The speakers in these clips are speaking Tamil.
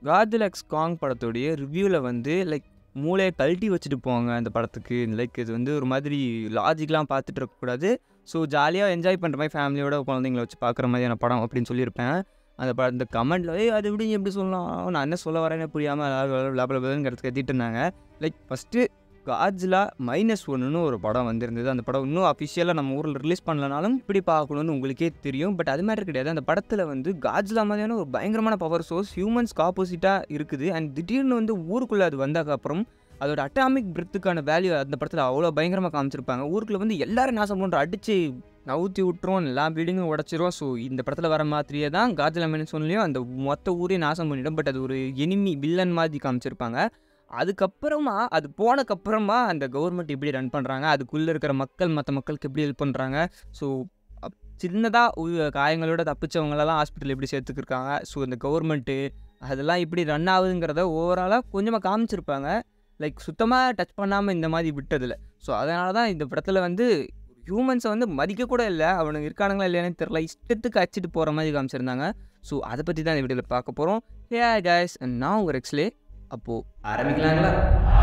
கார்திலக்ஸ் காங் படத்துடைய ரிவ்யூவில் வந்து லைக் மூளையை கழட்டி வச்சுட்டு போவாங்க அந்த படத்துக்கு லைக் இது வந்து ஒரு மாதிரி லாஜிக்லாம் பார்த்துட்டு இருக்கக்கூடாது ஸோ ஜாலியாக என்ஜாய் பண்ணுற மாதிரி ஃபேமிலியோட குழந்தைங்கள வச்சு பார்க்குற மாதிரியான படம் அப்படின்னு சொல்லியிருப்பேன் அந்த ப அந்த கமெண்ட்டில் ஏய் அது எப்படி எப்படி சொல்லலாம் நான் என்ன சொல்ல வரேன்னு புரியாமல் லபலபலங்கிறது கத்திட்டு இருந்தாங்க லைக் ஃபஸ்ட்டு காஜ்லா மைனஸ் ஒன்றுன்னு ஒரு படம் வந்திருந்தது அந்த படம் இன்னும் அஃபிஷியலாக நம்ம ஊரில் ரிலீஸ் பண்ணலனாலும் இப்படி பார்க்கணுன்னு உங்களுக்கே தெரியும் பட் அது மாதிரி கிடையாது அந்த படத்தில் வந்து காஜ்லா மாதிரியான ஒரு பயங்கரமான பவர் சோர்ஸ் ஹியூமன்ஸ்க்கு ஆப்போசிட்டாக இருக்குது அண்ட் திடீர்னு வந்து ஊருக்குள்ளே அது வந்ததுக்கப்புறம் அதோட அட்டாமிக் பிரெத்துக்கான வேல்யூ அந்த படத்தில் அவ்வளோ பயங்கரமாக காமிச்சிருப்பாங்க ஊருக்குள்ளே வந்து எல்லாரும் நாசம் பண்ணுற அடித்து நவுத்தி விட்டுரும் எல்லா பில்டிங்கும் உடச்சிரும் ஸோ இந்த படத்தில் வர மாதிரியே தான் காஜலா மைனஸ் ஒன்லேயும் அந்த மொத்த ஊரையும் நாசம் பண்ணிடும் பட் அது ஒரு எனிமி வில்லன் மாதிரி காமிச்சிருப்பாங்க அதுக்கப்புறமா அது போனக்கப்புறமா அந்த கவர்மெண்ட் எப்படி ரன் பண்ணுறாங்க அதுக்குள்ளே இருக்கிற மக்கள் மற்ற மக்களுக்கு எப்படி ஹெல்ப் பண்ணுறாங்க ஸோ சின்னதாக காயங்களோட தப்பிச்சவங்களெல்லாம் ஹாஸ்பிட்டல் எப்படி சேர்த்துக்கிருக்காங்க ஸோ இந்த கவர்மெண்ட்டு அதெல்லாம் இப்படி ரன் ஆகுதுங்கிறத ஓவராலாக கொஞ்சமாக காமிச்சிருப்பாங்க லைக் சுத்தமாக டச் பண்ணாமல் இந்த மாதிரி விட்டதில்ல ஸோ அதனால தான் இந்த படத்தில் வந்து ஹியூமன்ஸை வந்து மதிக்க கூட இல்லை அவனுங்க இருக்கானுங்களா இல்லையானே தெரில இஷ்டத்துக்கு அடிச்சிட்டு போகிற மாதிரி காமிச்சிருந்தாங்க ஸோ அதை பற்றி தான் இந்த வீடியோவில் பார்க்க போகிறோம் ஹே கைஸ் நான் உங்கள் ரெக்ஸ்லே அப்போது ஆரம்பிக்கலாங்களா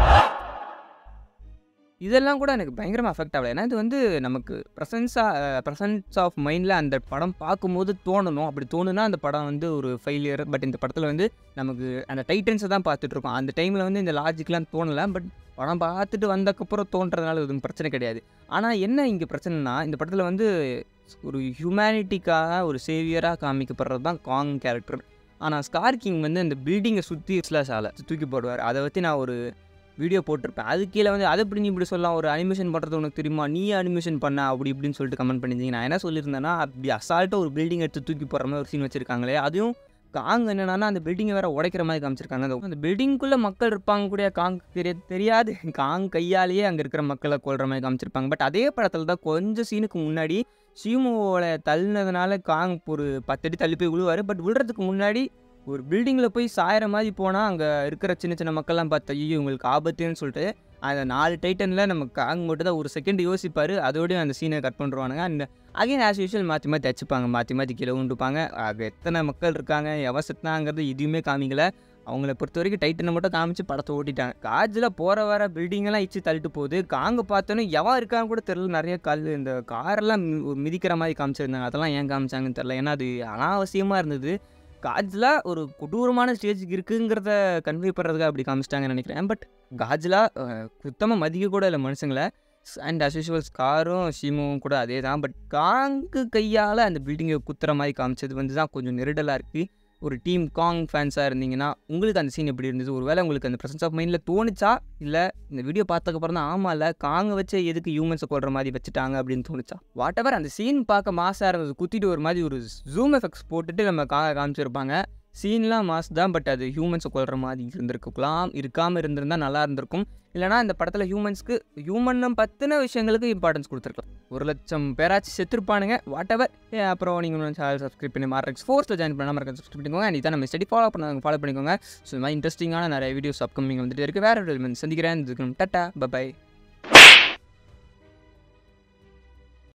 இதெல்லாம் கூட எனக்கு பயங்கரமாக அஃபெக்ட் ஆகலை ஏன்னா இது வந்து நமக்கு ப்ரெசன்ஸாக ப்ரெசன்ஸ் ஆஃப் மைண்டில் அந்த படம் பார்க்கும்போது தோணணும் அப்படி தோணுனா அந்த படம் வந்து ஒரு ஃபெயிலியர் பட் இந்த படத்தில் வந்து நமக்கு அந்த டைட்டன்ஸை தான் பார்த்துட்ருக்கோம் அந்த டைமில் வந்து இந்த லாஜிக்லாம் தோணலை பட் படம் பார்த்துட்டு வந்தக்கப்புறம் தோன்றதுனால எதுவும் பிரச்சனை கிடையாது ஆனால் என்ன இங்கே பிரச்சனைனா இந்த படத்தில் வந்து ஒரு ஹியூமனிட்டிக்காக ஒரு சேவியராக காமிக்கப்படுறது தான் காங் கேரக்டர் ஆனால் ஸ்கார் கிங் வந்து அந்த பில்டிங்கை சுற்றி ஸ்லாஸ் ஆலை தூக்கி போடுவார் அதை பற்றி நான் ஒரு வீடியோ போட்டிருப்பேன் அது கீழே வந்து அதை இப்படி நீ இப்படி சொல்லலாம் ஒரு அனிமேஷன் பண்ணுறது உனக்கு தெரியுமா நீ அனிமேஷன் பண்ண அப்படி இப்படின்னு சொல்லிட்டு கமெண்ட் பண்ணியிருந்தீங்க நான் என்ன சொல்லியிருந்தேன்னா அப்படி அசால்ட்டாக ஒரு பில்டிங் எடுத்து தூக்கி போடுற மாதிரி ஒரு சீன் வச்சிருக்காங்களே அதுவும் காங் என்னன்னா அந்த பில்டிங்கை வேற உடைக்கிற மாதிரி காமிச்சிருக்காங்க அந்த அந்த பில்டிங்குள்ளே மக்கள் இருப்பாங்க கூட காங் தெரிய தெரியாது காங் கையாலேயே அங்கே இருக்கிற மக்களை கொள்கிற மாதிரி காமிச்சிருப்பாங்க பட் அதே படத்தில் தான் கொஞ்சம் சீனுக்கு முன்னாடி ஷீமோவோட தள்ளினதுனால காங் ஒரு பத்தடி தள்ளி போய் விழுவார் பட் விழுறதுக்கு முன்னாடி ஒரு பில்டிங்கில் போய் சாயிற மாதிரி போனால் அங்கே இருக்கிற சின்ன சின்ன மக்கள்லாம் பார்த்து ஐயோ உங்களுக்கு ஆபத்துன்னு சொல்லிட்டு அந்த நாலு டைட்டனில் நம்ம காங் மட்டும் தான் ஒரு செகண்ட் யோசிப்பார் அதோடய அந்த சீனை கட் பண்ணுறானுங்க அந்த அகைன் ஆஸ் யூஷுவல் மாற்றி மாற்றி தச்சுப்பாங்க மாற்றி மாற்றி கீழே உண்டுப்பாங்க அங்கே எத்தனை மக்கள் இருக்காங்க எவன் செத்தாங்கிறது எதுவுமே காமிக்கல அவங்கள பொறுத்த வரைக்கும் டைட்டனை மட்டும் காமிச்சு படத்தை ஓட்டிட்டாங்க காஜில் போகிற வர பில்டிங்கெல்லாம் இச்சு தள்ளிட்டு போகுது காங்க பார்த்தோன்னே எவன் இருக்கான்னு கூட தெரில நிறைய கல் இந்த காரெல்லாம் மிதிக்கிற மாதிரி காமிச்சிருந்தாங்க அதெல்லாம் ஏன் காமிச்சாங்கன்னு தெரில ஏன்னா அது அனாவசியமாக இருந்தது காஜ்லா ஒரு கொடூரமான ஸ்டேஜுக்கு இருக்குங்கிறத கன்வே பண்ணுறதுக்காக அப்படி காமிச்சிட்டாங்கன்னு நினைக்கிறேன் பட் காஜ்லா சுத்தமாக மதிக்க கூட இல்லை மனுஷங்களை அண்ட் அஸ் யூஷுவல் ஸ்காரும் ஷீமும் கூட அதே தான் பட் காங்கு கையால் அந்த பில்டிங்கை குத்துற மாதிரி காமிச்சது வந்து தான் கொஞ்சம் நெருடலாக இருக்குது ஒரு டீம் காங் ஃபேன்ஸாக இருந்தீங்கன்னா உங்களுக்கு அந்த சீன் எப்படி இருந்தது ஒருவேளை உங்களுக்கு அந்த ப்ரெசன்ஸ் ஆஃப் மைண்டில் தோணுச்சா இல்லை இந்த வீடியோ பார்த்ததுக்கப்புறம் தான் ஆமாம் இல்லை காங்க வச்சு எதுக்கு ஹியூமன்ஸை கொள்கிற மாதிரி வச்சுட்டாங்க அப்படின்னு தோணுச்சா வாட் எவர் அந்த சீன் பார்க்க மாசாக இருந்தது குத்திட்டு ஒரு மாதிரி ஒரு ஜூம் எஃபெக்ட்ஸ் போட்டுட்டு நம்ம கா காமிச்சிருப்பாங்க சீன்லாம் மாஸ் தான் பட் அது ஹியூமன்ஸை கொள்கிற மாதிரி இருந்திருக்கலாம் இருக்காமல் இருந்திருந்தால் நல்லா இருந்திருக்கும் இல்லைனா இந்த படத்தில் ஹியூமன்ஸ்க்கு ஹியூமனை பற்றின விஷயங்களுக்கு இம்பார்ட்டன்ஸ் கொடுத்துருக்கலாம் ஒரு லட்சம் பேராச்சும் செத்துருப்பானுங்க வாட் எவர் அப்புறம் நீங்கள் சேனல் சப்ஸ்கிரைப் பண்ணி மார்க்ஸ் ஃபோர்ஸில் ஜாயின் பண்ணாமல் இருக்க சப்ஸ்கிரைப் பண்ணிக்கோங்க அண்ட் இதான் நம்ம ஸ்டடி ஃபாலோ பண்ணாங்க ஃபாலோ பண்ணிக்கோங்க ஸோ இந்த மாதிரி இன்ட்ரெஸ்டிங்கான நிறைய வீடியோஸ் அப்கமிங் வந்துட்டு இருக்குது வேறு சந்திக்கிறேன் டட்டா பை